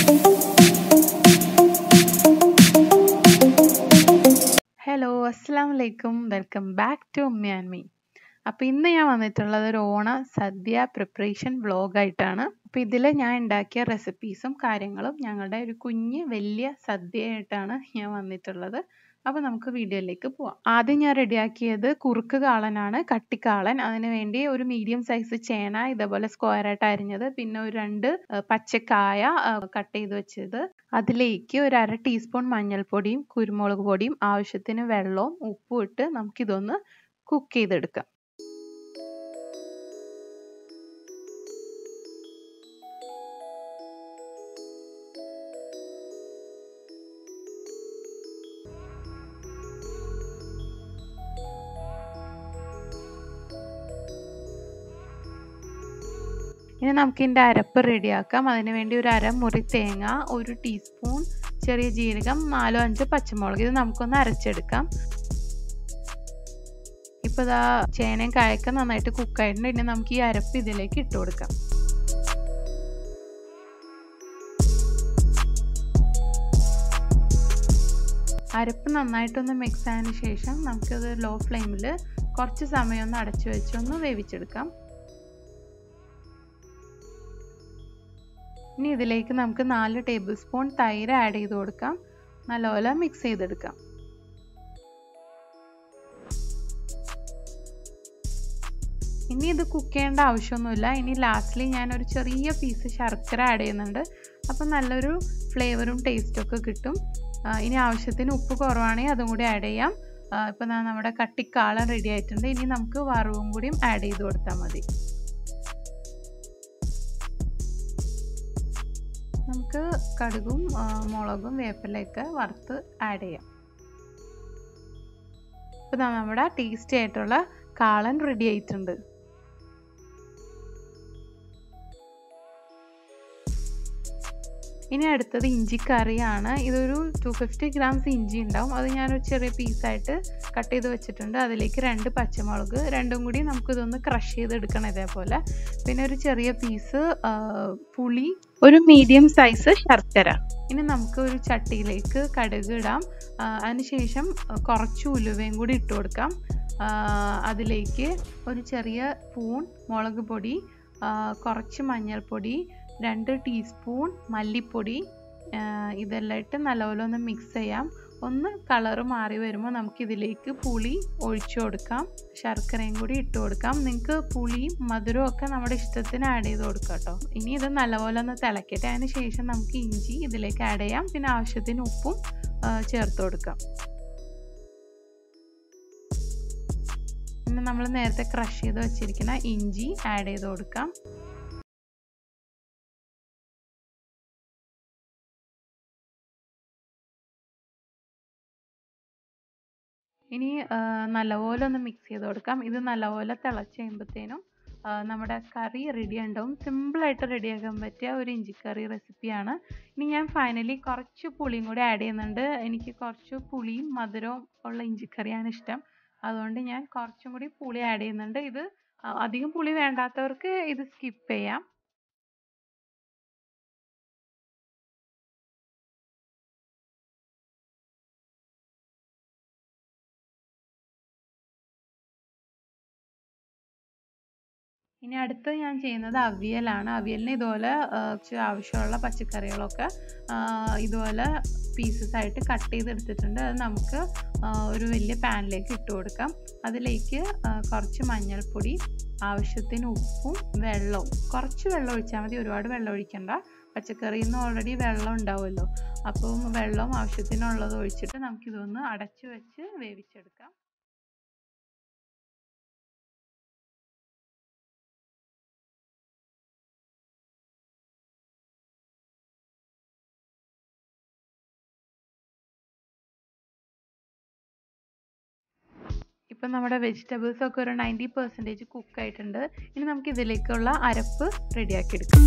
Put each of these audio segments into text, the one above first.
hello അസ്സാം വലൈക്കും welcome back to ഉമ്മ ആൻഡ് മീ അപ്പോൾ ഇന്ന് ഞാൻ വന്നിട്ടുള്ളത് ഒരു ഓണ സദ്യ പ്രിപ്പറേഷൻ വ്ളോഗായിട്ടാണ് അപ്പോൾ ഇതിൽ ഞാൻ ഉണ്ടാക്കിയ റെസിപ്പീസും കാര്യങ്ങളും ഞങ്ങളുടെ ഒരു കുഞ്ഞ് വലിയ സദ്യയായിട്ടാണ് ഞാൻ വന്നിട്ടുള്ളത് അപ്പോൾ നമുക്ക് വീഡിയോയിലേക്ക് പോവാം ആദ്യം ഞാൻ റെഡിയാക്കിയത് കുറുക്ക് കാളനാണ് കട്ടിക്കാളൻ അതിന് വേണ്ടി ഒരു മീഡിയം സൈസ് ചേന ഇതേപോലെ സ്ക്വയർ ആയിട്ട് അരിഞ്ഞത് പിന്നെ ഒരു രണ്ട് പച്ചക്കായ കട്ട് ചെയ്ത് വെച്ചത് അതിലേക്ക് ഒരു അര ടീസ്പൂൺ മഞ്ഞൾപ്പൊടിയും കുരുമുളക് പൊടിയും ആവശ്യത്തിന് വെള്ളവും ഉപ്പും ഇട്ട് നമുക്കിതൊന്ന് കുക്ക് ചെയ്തെടുക്കാം ഇനി നമുക്ക് ഇതിൻ്റെ അരപ്പ് റെഡിയാക്കാം അതിന് വേണ്ടി ഒരു അരമുറി തേങ്ങ ഒരു ടീസ്പൂൺ ചെറിയ ജീരകം നാലോ അഞ്ചോ പച്ചമുളക് ഇത് നമുക്കൊന്ന് അരച്ചെടുക്കാം ഇപ്പോൾ ഇതാ ചേനയും കായൊക്കെ നന്നായിട്ട് കുക്കായിട്ടുണ്ട് ഇനി നമുക്ക് ഈ അരപ്പ് ഇതിലേക്ക് ഇട്ട് കൊടുക്കാം അരപ്പ് നന്നായിട്ടൊന്ന് മിക്സ് ആയതിനു ശേഷം നമുക്കത് ലോ ഫ്ലെയിമിൽ കുറച്ച് സമയം ഒന്ന് അടച്ചു വെച്ചൊന്ന് വേവിച്ചെടുക്കാം ഇനി ഇതിലേക്ക് നമുക്ക് നാല് ടേബിൾ സ്പൂൺ തൈര് ആഡ് ചെയ്ത് കൊടുക്കാം നല്ലപോലെ മിക്സ് ചെയ്തെടുക്കാം ഇനി ഇത് കുക്ക് ചെയ്യേണ്ട ആവശ്യമൊന്നുമില്ല ഇനി ലാസ്റ്റിൽ ഞാനൊരു ചെറിയ പീസ് ശർക്കര ആഡ് ചെയ്യുന്നുണ്ട് അപ്പം നല്ലൊരു ഫ്ലേവറും ടേസ്റ്റും ഒക്കെ കിട്ടും ഇനി ആവശ്യത്തിന് ഉപ്പ് കുറവാണെങ്കിൽ അതും കൂടി ആഡ് ചെയ്യാം ഇപ്പം നമ്മുടെ കട്ടിക്കാളൻ റെഡി ആയിട്ടുണ്ട് ഇനി നമുക്ക് വറവും കൂടിയും ആഡ് ചെയ്ത് കൊടുത്താൽ മതി നമുക്ക് കടുകും മുളകും വേപ്പിലയൊക്കെ വറുത്ത് ആഡ് ചെയ്യാം ഇപ്പം നമ്മുടെ ടേസ്റ്റി ആയിട്ടുള്ള കാളൻ റെഡി ആയിട്ടുണ്ട് ഇനി അടുത്തത് ഇഞ്ചിക്കറിയാണ് ഇതൊരു ടു ഫിഫ്റ്റി ഗ്രാംസ് ഇഞ്ചി ഉണ്ടാവും അത് ഞാനൊരു ചെറിയ പീസായിട്ട് കട്ട് ചെയ്ത് വെച്ചിട്ടുണ്ട് അതിലേക്ക് രണ്ട് പച്ചമുളക് രണ്ടും കൂടി നമുക്കിതൊന്ന് ക്രഷ് ചെയ്തെടുക്കണം ഇതേപോലെ പിന്നെ ഒരു ചെറിയ പീസ് പുളി ഒരു മീഡിയം സൈസ് ശർക്കര ഇനി നമുക്ക് ഒരു ചട്ടിയിലേക്ക് കടുക് ഇടാം അതിനുശേഷം കുറച്ച് ഉലുവയും കൂടി ഇട്ട് കൊടുക്കാം അതിലേക്ക് ഒരു ചെറിയ സ്പൂൺ മുളക് പൊടി കുറച്ച് മഞ്ഞൾപ്പൊടി രണ്ട് ടീസ്പൂൺ മല്ലിപ്പൊടി ഇതെല്ലാം ഇട്ട് നല്ലപോലെ ഒന്ന് മിക്സ് ചെയ്യാം ഒന്ന് കളറ് മാറി വരുമ്പോൾ നമുക്കിതിലേക്ക് പുളി ഒഴിച്ചു കൊടുക്കാം ശർക്കരയും കൂടി ഇട്ട് കൊടുക്കാം നിങ്ങൾക്ക് പുളിയും മധുരവും ഒക്കെ നമ്മുടെ ഇഷ്ടത്തിന് ആഡ് ചെയ്ത് കൊടുക്കാം കേട്ടോ ഇനി ഇത് നല്ലപോലെ ഒന്ന് തിളക്കട്ടെ അതിന് ശേഷം നമുക്ക് ഇഞ്ചി ഇതിലേക്ക് ആഡ് ചെയ്യാം പിന്നെ ആവശ്യത്തിന് ഉപ്പും ചേർത്ത് കൊടുക്കാം പിന്നെ നമ്മൾ നേരത്തെ ക്രഷ് ചെയ്ത് വെച്ചിരിക്കുന്ന ഇഞ്ചി ആഡ് ചെയ്ത് കൊടുക്കാം ഇനി നല്ലപോലെ ഒന്ന് മിക്സ് ചെയ്ത് കൊടുക്കാം ഇത് നല്ലപോലെ തിളച്ച് കഴിയുമ്പോഴത്തേനും നമ്മുടെ കറി റെഡി ഉണ്ടാവും സിമ്പിളായിട്ട് റെഡിയാക്കാൻ പറ്റിയ ഒരു ഇഞ്ചിക്കറി റെസിപ്പിയാണ് ഇനി ഞാൻ ഫൈനലി കുറച്ച് പുളിയും കൂടി ആഡ് ചെയ്യുന്നുണ്ട് എനിക്ക് കുറച്ച് പുളിയും മധുരവും ഉള്ള ഇഞ്ചിക്കറിയാണ് ഇഷ്ടം അതുകൊണ്ട് ഞാൻ കുറച്ചും കൂടി പുളി ആഡ് ചെയ്യുന്നുണ്ട് ഇത് അധികം പുളി വേണ്ടാത്തവർക്ക് ഇത് സ്കിപ്പ് ചെയ്യാം ഇനി അടുത്ത് ഞാൻ ചെയ്യുന്നത് അവിയലാണ് അവിയലിന് ഇതുപോലെ ആവശ്യമുള്ള പച്ചക്കറികളൊക്കെ ഇതുപോലെ പീസസ് ആയിട്ട് കട്ട് ചെയ്തെടുത്തിട്ടുണ്ട് അത് നമുക്ക് ഒരു വലിയ പാനിലേക്ക് ഇട്ട് കൊടുക്കാം അതിലേക്ക് കുറച്ച് മഞ്ഞൾപ്പൊടി ആവശ്യത്തിന് ഉപ്പും വെള്ളവും കുറച്ച് വെള്ളം ഒഴിച്ചാൽ മതി ഒരുപാട് വെള്ളം ഒഴിക്കണ്ട പച്ചക്കറിയിൽ നിന്ന് ഓൾറെഡി വെള്ളം ഉണ്ടാവുമല്ലോ അപ്പം വെള്ളം ആവശ്യത്തിനുള്ളത് ഒഴിച്ചിട്ട് നമുക്കിതൊന്ന് അടച്ചു വെച്ച് വേവിച്ചെടുക്കാം ഇപ്പം നമ്മുടെ വെജിറ്റബിൾസ് ഒക്കെ ഒരു നയൻറ്റി പെർസെൻറ്റേജ് കുക്ക് ആയിട്ടുണ്ട് ഇനി നമുക്ക് ഇതിലേക്കുള്ള അരപ്പ് റെഡിയാക്കി എടുക്കാം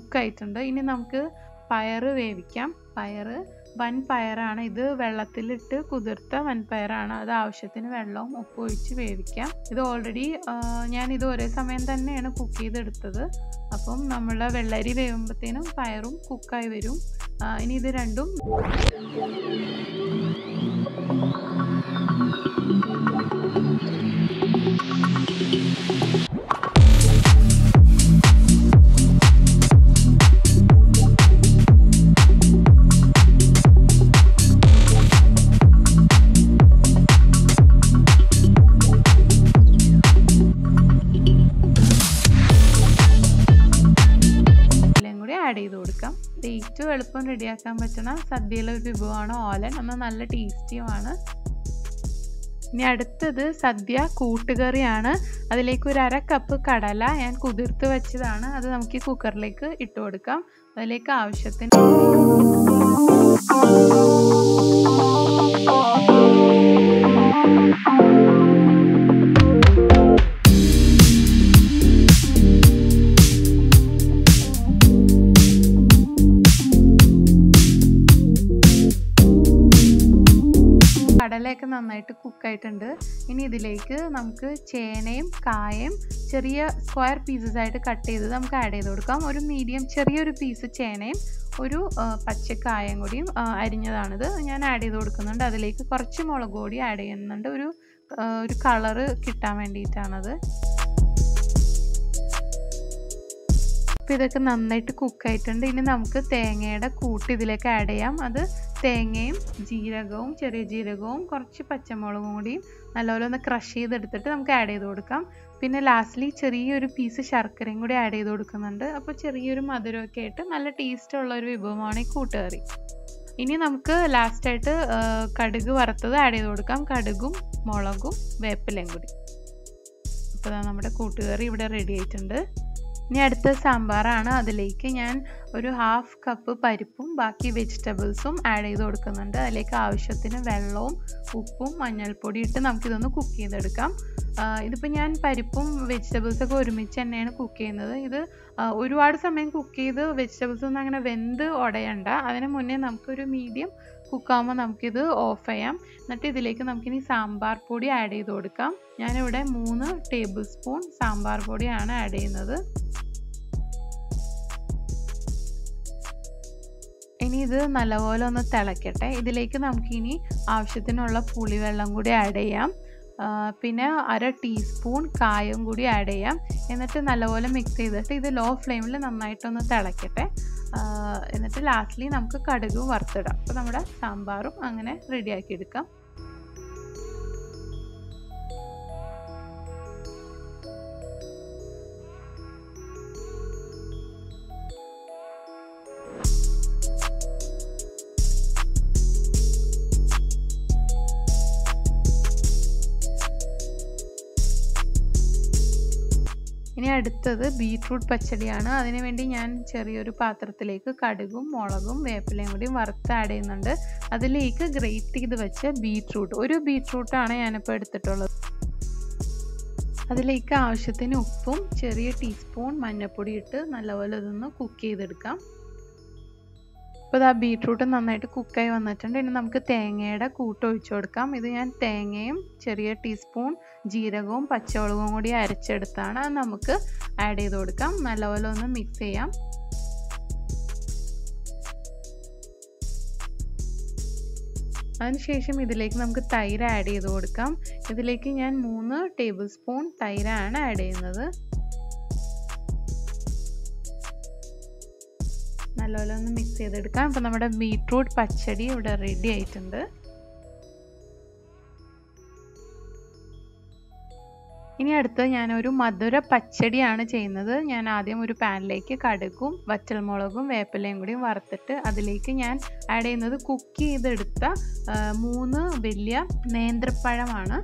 കുക്കായിട്ടുണ്ട് ഇനി നമുക്ക് പയറ് വേവിക്കാം പയറ് വൻ പയറാണ് ഇത് വെള്ളത്തിലിട്ട് കുതിർത്ത വൻപയറാണ് അത് ആവശ്യത്തിന് വെള്ളവും ഉപ്പും ഒഴിച്ച് വേവിക്കാം ഇത് ഓൾറെഡി ഞാൻ ഇത് ഒരേ സമയം തന്നെയാണ് കുക്ക് ചെയ്തെടുത്തത് അപ്പം നമ്മളെ വെള്ളരി വേവുമ്പോഴത്തേനും പയറും കുക്കായി വരും ഇനി ഇത് രണ്ടും ആഡ് ചെയ്ത് കൊടുക്കാം ഇത് ഏറ്റവും എളുപ്പം റെഡിയാക്കാൻ പറ്റുന്ന സദ്യയിലെ ഒരു വിഭവമാണ് ഓലൻ എന്നാൽ നല്ല ടേസ്റ്റിയുമാണ് ഇനി അടുത്തത് സദ്യ കൂട്ടുകറിയാണ് അതിലേക്ക് ഒരു അര കപ്പ് കടല ഞാൻ കുതിർത്ത് വെച്ചതാണ് അത് നമുക്ക് ഈ കുക്കറിലേക്ക് ഇട്ട് കൊടുക്കാം അതിലേക്ക് ആവശ്യത്തിന് കടലയൊക്കെ നന്നായിട്ട് കുക്കായിട്ടുണ്ട് ഇനി ഇതിലേക്ക് നമുക്ക് ചേനയും കായയും ചെറിയ സ്ക്വയർ പീസസ് ആയിട്ട് കട്ട് ചെയ്ത് നമുക്ക് ആഡ് ചെയ്ത് കൊടുക്കാം ഒരു മീഡിയം ചെറിയൊരു പീസ് ചേനയും ഒരു പച്ചക്കായം കൂടിയും അരിഞ്ഞതാണിത് ഞാൻ ആഡ് ചെയ്ത് കൊടുക്കുന്നുണ്ട് അതിലേക്ക് കുറച്ച് മുളക് പൊടി ആഡ് ചെയ്യുന്നുണ്ട് ഒരു ഒരു കളറ് കിട്ടാൻ വേണ്ടിയിട്ടാണത് അപ്പോൾ ഇതൊക്കെ നന്നായിട്ട് കുക്കായിട്ടുണ്ട് ഇനി നമുക്ക് തേങ്ങയുടെ കൂട്ട് ഇതിലേക്ക് ആഡ് ചെയ്യാം അത് തേങ്ങയും ജീരകവും ചെറിയ ജീരകവും കുറച്ച് പച്ചമുളകും കൂടിയും നല്ലപോലെ ഒന്ന് ക്രഷ് ചെയ്തെടുത്തിട്ട് നമുക്ക് ആഡ് ചെയ്ത് കൊടുക്കാം പിന്നെ ലാസ്റ്റ്ലി ചെറിയൊരു പീസ് ശർക്കരയും കൂടി ആഡ് ചെയ്ത് കൊടുക്കുന്നുണ്ട് അപ്പോൾ ചെറിയൊരു മധുരമൊക്കെ ആയിട്ട് നല്ല ടേസ്റ്റ് ഉള്ള ഒരു വിഭവമാണ് ഈ കൂട്ടുകറി ഇനി നമുക്ക് ലാസ്റ്റായിട്ട് കടുക് വറുത്തത് ആഡ് ചെയ്ത് കൊടുക്കാം കടുകും മുളകും വേപ്പിലയും കൂടി അപ്പോൾ നമ്മുടെ കൂട്ടുകറി ഇവിടെ റെഡി ആയിട്ടുണ്ട് ഇനി അടുത്ത സാമ്പാറാണ് അതിലേക്ക് ഞാൻ ഒരു ഹാഫ് കപ്പ് പരിപ്പും ബാക്കി വെജിറ്റബിൾസും ആഡ് ചെയ്ത് കൊടുക്കുന്നുണ്ട് അതിലേക്ക് ആവശ്യത്തിന് വെള്ളവും ഉപ്പും മഞ്ഞൾപ്പൊടി ഇട്ട് നമുക്കിതൊന്ന് കുക്ക് ചെയ്തെടുക്കാം ഇതിപ്പോൾ ഞാൻ പരിപ്പും വെജിറ്റബിൾസൊക്കെ ഒരുമിച്ച് തന്നെയാണ് കുക്ക് ചെയ്യുന്നത് ഇത് ഒരുപാട് സമയം കുക്ക് ചെയ്ത് വെജിറ്റബിൾസ് ഒന്നും അങ്ങനെ വെന്ത് ഉടയണ്ട അതിന് മുന്നേ നമുക്കൊരു മീഡിയം കുക്കാകുമ്പോൾ നമുക്കിത് ഓഫ് ചെയ്യാം എന്നിട്ട് ഇതിലേക്ക് നമുക്കിനി സാമ്പാർ പൊടി ആഡ് ചെയ്ത് കൊടുക്കാം ഞാനിവിടെ മൂന്ന് ടേബിൾ സ്പൂൺ സാമ്പാർ പൊടിയാണ് ആഡ് ചെയ്യുന്നത് ഇനി ഇത് നല്ലപോലെ ഒന്ന് തിളക്കട്ടെ ഇതിലേക്ക് നമുക്കിനി ആവശ്യത്തിനുള്ള പുളിവെള്ളം കൂടി ആഡ് ചെയ്യാം പിന്നെ അര ടീസ്പൂൺ കായം കൂടി ആഡ് ചെയ്യാം എന്നിട്ട് നല്ലപോലെ മിക്സ് ചെയ്തിട്ട് ഇത് ലോ ഫ്ലെയിമിൽ നന്നായിട്ടൊന്ന് തിളക്കട്ടെ എന്നിട്ട് ലാസ്റ്റ്ലി നമുക്ക് കടുക് വറുത്തിടാം അപ്പോൾ നമ്മുടെ സാമ്പാറും അങ്ങനെ റെഡിയാക്കി എടുക്കാം ഇനി അടുത്തത് ബീട്രൂട്ട് പച്ചടിയാണ് അതിനുവേണ്ടി ഞാൻ ചെറിയൊരു പാത്രത്തിലേക്ക് കടുകും മുളകും വേപ്പിലയും കൂടി വറുത്ത് ആഡ് ചെയ്യുന്നുണ്ട് അതിലേക്ക് ഗ്രേറ്റ് ചെയ്ത് വെച്ച ബീട്രൂട്ട് ഒരു ബീട്രൂട്ടാണ് ഞാനിപ്പോൾ എടുത്തിട്ടുള്ളത് അതിലേക്ക് ആവശ്യത്തിന് ഉപ്പും ചെറിയ ടീസ്പൂൺ മഞ്ഞൾപ്പൊടി ഇട്ട് നല്ലപോലെ ഇതൊന്ന് കുക്ക് ചെയ്തെടുക്കാം അപ്പോൾ ആ ബീട്രൂട്ട് നന്നായിട്ട് കുക്കായി വന്നിട്ടുണ്ട് ഇനി നമുക്ക് തേങ്ങയുടെ കൂട്ട് ഒഴിച്ചു കൊടുക്കാം ഇത് ഞാൻ തേങ്ങയും ചെറിയ ടീസ്പൂൺ ജീരകവും പച്ചമുളകും കൂടി അരച്ചെടുത്താണ് അത് നമുക്ക് ആഡ് ചെയ്ത് കൊടുക്കാം നല്ലപോലെ ഒന്ന് മിക്സ് ചെയ്യാം അതിനുശേഷം ഇതിലേക്ക് നമുക്ക് തൈര് ആഡ് ചെയ്ത് കൊടുക്കാം ഇതിലേക്ക് ഞാൻ മൂന്ന് ടേബിൾ സ്പൂൺ തൈരാണ് ആഡ് ചെയ്യുന്നത് നല്ലപോലെ ഒന്ന് മിക്സ് ചെയ്തെടുക്കാം ഇപ്പം നമ്മുടെ ബീട്രൂട്ട് പച്ചടി ഇവിടെ റെഡി ആയിട്ടുണ്ട് ഇനി അടുത്ത് ഞാനൊരു മധുര പച്ചടിയാണ് ചെയ്യുന്നത് ഞാൻ ആദ്യം ഒരു പാനിലേക്ക് കടുകും വറ്റൽമുളകും വേപ്പിലയും കൂടി വറുത്തിട്ട് അതിലേക്ക് ഞാൻ ആഡ് ചെയ്യുന്നത് കുക്ക് ചെയ്തെടുത്ത മൂന്ന് വലിയ നേന്ത്രപ്പഴമാണ്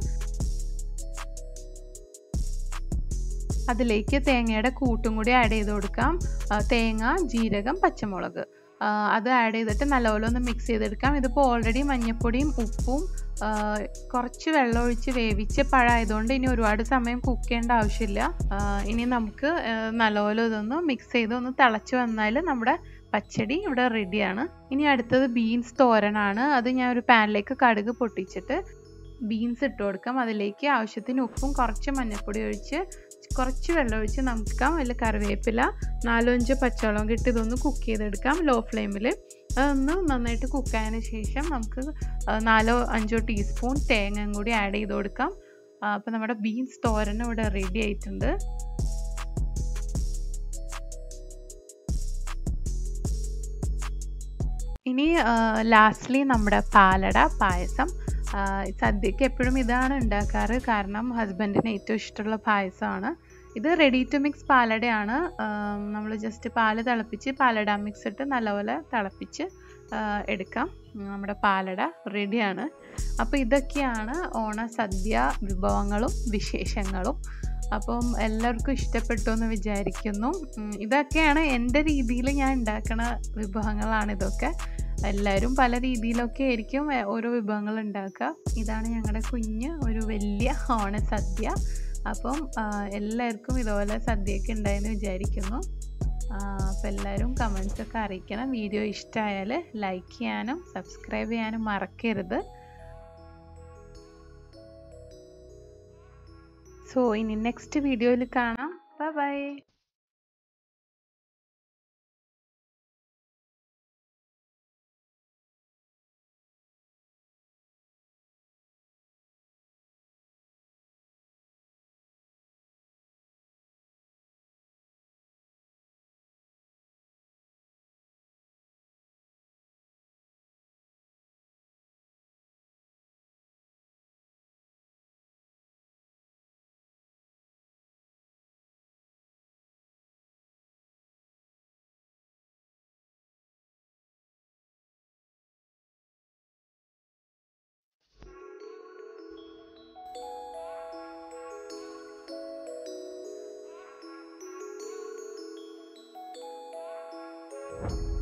അതിലേക്ക് തേങ്ങയുടെ കൂട്ടും കൂടി ആഡ് ചെയ്ത് കൊടുക്കാം തേങ്ങ ജീരകം പച്ചമുളക് അത് ആഡ് ചെയ്തിട്ട് നല്ലപോലെ ഒന്ന് മിക്സ് ചെയ്തെടുക്കാം ഇതിപ്പോൾ ഓൾറെഡി മഞ്ഞൾപ്പൊടിയും ഉപ്പും കുറച്ച് വെള്ളം ഒഴിച്ച് വേവിച്ച പഴമായതുകൊണ്ട് ഇനി ഒരുപാട് സമയം കുക്ക് ചെയ്യേണ്ട ആവശ്യമില്ല ആ, ഇനി നമുക്ക് ആ, നല്ലപോലെ ഇതൊന്ന് മിക്സ് ചെയ്ത് ഒന്ന് തിളച്ച് വന്നാൽ നമ്മുടെ പച്ചടി ഇവിടെ റെഡിയാണ് ഇനി അടുത്തത് ബീൻസ് തോരനാണ് അത് ഞാൻ ഒരു പാനിലേക്ക് കടുക് പൊട്ടിച്ചിട്ട് ബീൻസ് ഇട്ട് കൊടുക്കാം അതിലേക്ക് ആവശ്യത്തിന് ഉപ്പും കുറച്ച് മഞ്ഞൾപ്പൊടി ഒഴിച്ച് കുറച്ച് വെള്ളം ഒഴിച്ച് നമുക്ക് അതിൽ കറിവേപ്പില നാലോ അഞ്ചോ പച്ചവെള്ളം ഇട്ട് ഇതൊന്ന് കുക്ക് ചെയ്തെടുക്കാം ലോ ഫ്ലെയിമിൽ അതൊന്ന് നന്നായിട്ട് കുക്കായതിനു ശേഷം നമുക്ക് ആ, നാലോ അഞ്ചോ ടീസ്പൂൺ തേങ്ങയും കൂടി ആഡ് ചെയ്ത് കൊടുക്കാം അപ്പോൾ നമ്മുടെ ബീൻസ് തോരൻ ഇവിടെ റെഡി ആയിട്ടുണ്ട് ഇനി ലാസ്റ്റ്ലി നമ്മുടെ പാലട പായസം ആ, സദ്യക്ക് എപ്പോഴും ഇതാണ് ഉണ്ടാക്കാറ് കാരണം ഹസ്ബൻഡിന് ഏറ്റവും ഇഷ്ടമുള്ള പായസമാണ് ഇത് റെഡി ടു മിക്സ് പാലടയാണ് നമ്മൾ ജസ്റ്റ് പാല് തിളപ്പിച്ച് പാലട മിക്സ് ഇട്ട് നല്ലപോലെ തിളപ്പിച്ച് ആ, എടുക്കാം നമ്മുടെ പാലട റെഡിയാണ് അപ്പോൾ ഇതൊക്കെയാണ് ഓണ സദ്യ വിഭവങ്ങളും വിശേഷങ്ങളും അപ്പം എല്ലാവർക്കും ഇഷ്ടപ്പെട്ടു എന്ന് വിചാരിക്കുന്നു ഉം, ഇതൊക്കെയാണ് എൻ്റെ രീതിയിൽ ഞാൻ ഉണ്ടാക്കുന്ന വിഭവങ്ങളാണ് ഇതൊക്കെ എല്ലാവരും പല രീതിയിലൊക്കെ ആയിരിക്കും എ- ഓരോ വിഭവങ്ങൾ ഉണ്ടാക്കുക ഇതാണ് ഞങ്ങളുടെ കുഞ്ഞ് ഒരു വലിയ ഓണസദ്യ അപ്പം ആ, എല്ലാവർക്കും ഇതുപോലെ സദ്യയൊക്കെ ഉണ്ടായെന്ന് വിചാരിക്കുന്നു അപ്പോൾ എല്ലാവരും കമൻസ് ഒക്കെ അറിയിക്കണം വീഡിയോ ഇഷ്ടമായാൽ ലൈക്ക് ചെയ്യാനും സബ്സ്ക്രൈബ് ചെയ്യാനും മറക്കരുത് സോ ഇനി നെക്സ്റ്റ് വീഡിയോയിൽ കാണാം ബൈ you